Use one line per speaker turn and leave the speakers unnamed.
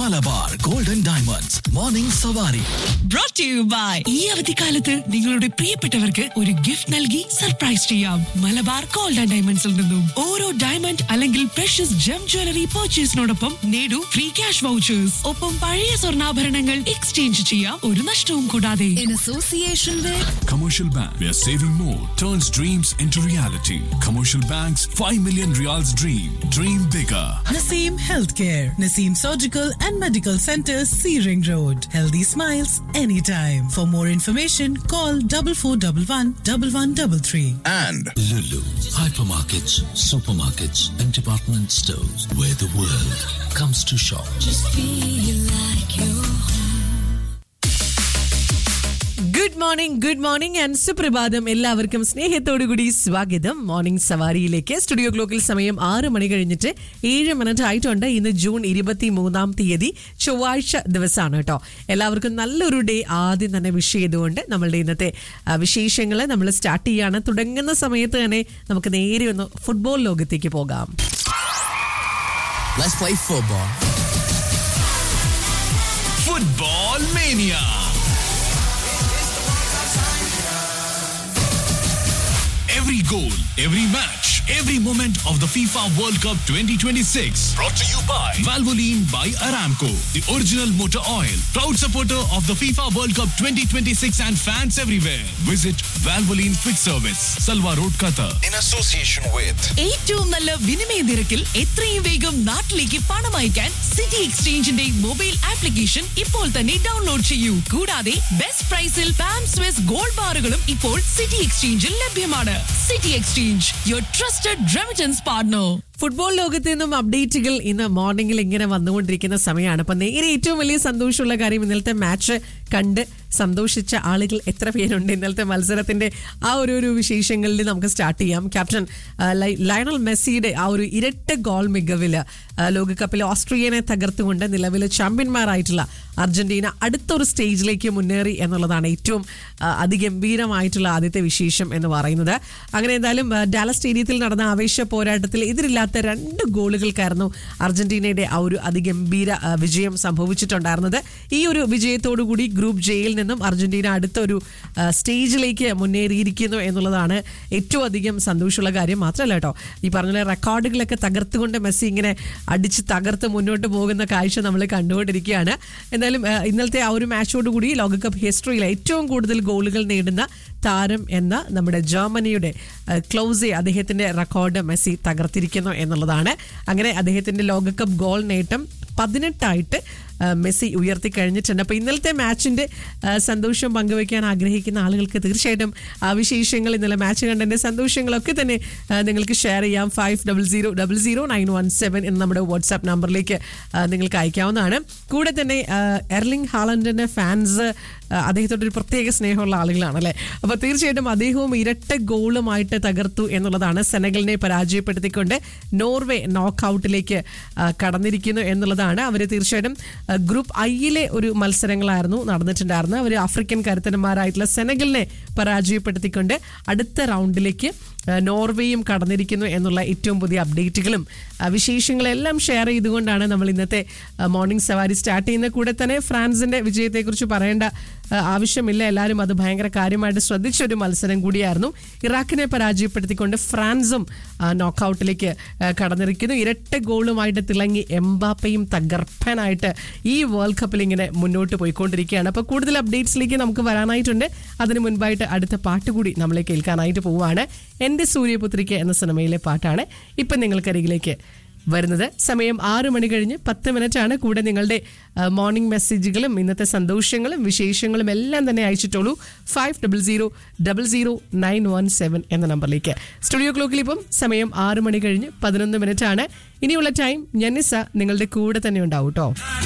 Malabar golden diamonds morning സവാരി
brought to you by ഈ അവധിക്കാലത്ത് നിങ്ങളുടെ പ്രിയപ്പെട്ടവർക്ക് ഒരു ഗിഫ്റ്റ് നൽകി സർപ്രൈസ് ചെയ്യാം മലബാർ ഗോൾഡ് ആൻഡ് ഡയമണ്ട്സിൽ നിന്നും ഓരോ ഡയമണ്ട് അല്ലെങ്കിൽ പ്രഷ്യസ് ജം ജ്വല്ലറി പർച്ചേസിനോടൊപ്പം നേടൂ ഫ്രീ ക്യാഷ് വൗച്ചേഴ്സ് ഒപ്പം പഴയ സ്വർണ്ണാഭരണങ്ങൾ എക്സ്ചേഞ്ച് ചെയ്യാം ഒരു നഷ്ടവും കൂടാതെ
in association with
Commercial Bank, where saving more turns dreams into reality. Commercial Bank's 5 million reals dream. Dream bigger.
Naseem Healthcare, Naseem Surgical and Medical Center, Searing Road. Healthy smiles anytime. For more information, call double four double one double one double three.
and
Lulu hypermarkets, supermarkets, and department stores where the world comes to shop.
Good morning good morning and സുപ്രഭാതം എല്ലാവർക്കും സ്നേഹത്തോടുകൂടി സ്വാഗതം morning സവാരിയിലേക്ക് studio ക്ലോക്കിൽ സമയം ആറ് മണി കഴിഞ്ഞിട്ട് ഏഴ് minute ആയിട്ടുണ്ട് ഇന്ന് ജൂൺ ഇരുപത്തി മൂന്നാം തീയതി ചൊവ്വാഴ്ച ദിവസമാണ് കേട്ടോ എല്ലാവർക്കും നല്ലൊരു ഡേ ആദ്യം തന്നെ വിഷ് ചെയ്തുകൊണ്ട് നമ്മളുടെ ഇന്നത്തെ വിശേഷങ്ങൾ നമ്മൾ സ്റ്റാർട്ട് ചെയ്യാണ് തുടങ്ങുന്ന സമയത്ത് തന്നെ നമുക്ക് നേരെ ഒന്ന് ഫുട്ബോൾ ലോകത്തേക്ക് പോകാം
let's play football.
Football Mania. Every goal, every match, every moment of the FIFA World Cup 2026. Brought to you by Valvoline by Aramco, the original motor oil. Proud supporter of the FIFA World Cup 2026 and fans everywhere. Visit Valvoline Quick Service, Salwa Road, Qatar.
In association with
ഏറ്റവും നല്ല വിനിമയ നിരക്കിൽ എത്രയും വേഗം നാട്ടിലേക്ക് പണം അയക്കാൻ city എക്സ്ചേഞ്ചിന്റെ mobile application ഇപ്പോൾ തന്നെ ഡൗൺലോഡ് ചെയ്യൂ കൂടാതെ ബെസ്റ്റ് പ്രൈസിൽ പാം സ്വിസ് ഗോൾഡ് ബാറുകളും ഇപ്പോൾ സിറ്റി എക്സ്ചേഞ്ചിൽ ലഭ്യമാണ് city exchange your trusted remittance partner
football ലോകത്ത് നിന്നും അപ്ഡേറ്റുകൾ ഇന്ന് മോർണിംഗിൽ ഇങ്ങനെ വന്നുകൊണ്ടിരിക്കുന്ന സമയമാണ് അപ്പൊ നേരെ ഏറ്റവും വലിയ സന്തോഷമുള്ള കാര്യം ഇന്നലത്തെ മാച്ച് കണ്ട് സന്തോഷിച്ച ആളുകൾ എത്ര പേരുണ്ട് ഇന്നലത്തെ മത്സരത്തിന്റെ ആ ഒരു ഒരു വിശേഷങ്ങളിൽ നമുക്ക് സ്റ്റാർട്ട് ചെയ്യാം ക്യാപ്റ്റൻ ആ, ലൈ- ലയണൽ മെസ്സിയുടെ ആ ഒരു ഇരട്ട ഗോൾ മികവില് ആ, ലോകകപ്പിൽ ഓസ്ട്രിയനെ തകർത്തുകൊണ്ട് നിലവിലെ ചാമ്പ്യന്മാരായിട്ടുള്ള അർജന്റീന അടുത്തൊരു സ്റ്റേജിലേക്ക് മുന്നേറി എന്നുള്ളതാണ് ഏറ്റവും ആ, അതിഗംഭീരമായിട്ടുള്ള ആദ്യത്തെ വിശേഷം എന്ന് പറയുന്നത് അങ്ങനെ എന്തായാലും ആ, ഡാലസ് സ്റ്റേഡിയത്തിൽ നടന്ന ആവേശ പോരാട്ടത്തിൽ എതിരില്ലാത്ത രണ്ട് ഗോളുകൾക്കായിരുന്നു അർജന്റീനയുടെ ആ ഒരു അതിഗംഭീര ആ, വിജയം സംഭവിച്ചിട്ടുണ്ടായിരുന്നത് ഈ ഒരു വിജയത്തോടുകൂടി ഗ്രൂപ്പ് ജെയിൽ നിന്നും അർജന്റീന അടുത്തൊരു ആ, സ്റ്റേജിലേക്ക് മുന്നേറിയിരിക്കുന്നു എന്നുള്ളതാണ് ഏറ്റവും അധികം സന്തോഷമുള്ള കാര്യം മാത്രമല്ല കേട്ടോ ഈ പറഞ്ഞ പോലെ റെക്കോർഡുകളൊക്കെ തകർത്തുകൊണ്ട് മെസ്സി ഇങ്ങനെ അടിച്ച് തകർത്ത് മുന്നോട്ട് പോകുന്ന കാഴ്ച നമ്മൾ കണ്ടുകൊണ്ടിരിക്കുകയാണ് എന്തായാലും ആ, ഇന്നലത്തെ ആ ഒരു മാച്ചോടുകൂടി ലോകകപ്പ് ഹിസ്റ്ററിയിൽ ഏറ്റവും കൂടുതൽ ഗോളുകൾ നേടുന്ന താരം എന്ന നമ്മുടെ ജർമ്മനിയുടെ ആ, ക്ലൗസെ അദ്ദേഹത്തിന്റെ റെക്കോർഡ് മെസ്സി തകർത്തിരിക്കുന്നു എന്നുള്ളതാണ് അങ്ങനെ അദ്ദേഹത്തിന്റെ ലോകകപ്പ് ഗോൾ നേട്ടം പതിനെട്ടായിട്ട് ആ, മെസ്സി ഉയർത്തി കഴിഞ്ഞിട്ടുണ്ട് അപ്പോൾ ഇന്നലത്തെ മാച്ചിന്റെ ആ, സന്തോഷം പങ്കുവയ്ക്കാൻ ആഗ്രഹിക്കുന്ന ആളുകൾക്ക് തീർച്ചയായിട്ടും ആ വിശേഷങ്ങൾ ഇന്നലെ മാച്ച് കണ്ടതിന്റെ സന്തോഷങ്ങളൊക്കെ തന്നെ ആ, നിങ്ങൾക്ക് ഷെയർ ചെയ്യാം five double zero double zero nine one seven എന്ന നമ്മുടെ വാട്സാപ്പ് നമ്പറിലേക്ക് ആ, നിങ്ങൾക്ക് അയക്കാവുന്നതാണ് കൂടെ തന്നെ ആ, എർലിംഗ് ഹാളൻഡിന്റെ ഫാൻസ് അദ്ദേഹത്തോട് ഒരു പ്രത്യേക സ്നേഹമുള്ള ആളുകളാണ് അല്ലേ അപ്പോൾ തീർച്ചയായിട്ടും അദ്ദേഹവും ഇരട്ട ഗോളുമായിട്ട് തകർത്തു എന്നുള്ളതാണ് സെനഗലിനെ പരാജയപ്പെടുത്തിക്കൊണ്ട് നോർവേ നോക്കൗട്ടിലേക്ക് കടന്നിരിക്കുന്നു എന്നുള്ളതാണ് അവർ തീർച്ചയായിട്ടും ആ, ഗ്രൂപ്പ് ഐയിലെ ഒരു മത്സരങ്ങളായിരുന്നു നടന്നിട്ടുണ്ടായിരുന്നത് അവർ ആഫ്രിക്കൻ കരുത്തന്മാരായിട്ടുള്ള സെനഗലിനെ പരാജയപ്പെടുത്തിക്കൊണ്ട് അടുത്ത റൗണ്ടിലേക്ക് ആ, നോർവേയും കടന്നിരിക്കുന്നു എന്നുള്ള ഏറ്റവും പുതിയ അപ്ഡേറ്റുകളും ആ, വിശേഷങ്ങളെല്ലാം ഷെയർ ചെയ്തുകൊണ്ടാണ് നമ്മൾ ഇന്നത്തെ ആ, മോർണിംഗ് സവാരി സ്റ്റാർട്ട് ചെയ്യുന്ന കൂടെ തന്നെ ഫ്രാൻസിന്റെ വിജയത്തെക്കുറിച്ച് പറയേണ്ട ആ, ആവശ്യമില്ല എല്ലാവരും അത് ഭയങ്കര കാര്യമായിട്ട് ശ്രദ്ധിച്ച ഒരു മത്സരം കൂടിയായിരുന്നു ഇറാഖിനെ പരാജയപ്പെടുത്തിക്കൊണ്ട് ഫ്രാൻസും ആ, നോക്കൗട്ടിലേക്ക് ആ, കടന്നിരിക്കുന്നു ഇരട്ട ഗോളുമായിട്ട് തിളങ്ങി എംബാപ്പയും തകർപ്പനായിട്ട് ഈ വേൾഡ് കപ്പിൽ ഇങ്ങനെ മുന്നോട്ട് പോയിക്കൊണ്ടിരിക്കുകയാണ് അപ്പോൾ കൂടുതൽ അപ്ഡേറ്റ്സിലേക്ക് നമുക്ക് വരാനായിട്ടുണ്ട് അതിന് മുൻപായിട്ട് അടുത്ത പാട്ട് കൂടി നമ്മളെ കേൾക്കാനായിട്ട് പോവുകയാണ് എൻ്റെ സൂര്യപുത്രിക്ക് എന്ന സിനിമയിലെ പാട്ടാണ് ഇപ്പം നിങ്ങൾക്കരികിലേക്ക് വരുന്നത് സമയം ആറ് മണി കഴിഞ്ഞ് പത്ത് മിനിറ്റ് ആണ് കൂടെ നിങ്ങളുടെ മോർണിംഗ് മെസ്സേജുകളും ഇന്നത്തെ സന്തോഷങ്ങളും വിശേഷങ്ങളും എല്ലാം തന്നെ അയച്ചിട്ടുള്ളൂ five double zero double zero nine one seven എന്ന നമ്പറിലേക്ക് സ്റ്റുഡിയോ ക്ലോക്കിൽ ഇപ്പം സമയം ആറ് മണി കഴിഞ്ഞ് പതിനൊന്ന് മിനിറ്റ് ആണ് ഇനിയുള്ള ടൈം ഞന്നിസ നിങ്ങളുടെ കൂടെ തന്നെ ഉണ്ടാവും കേട്ടോ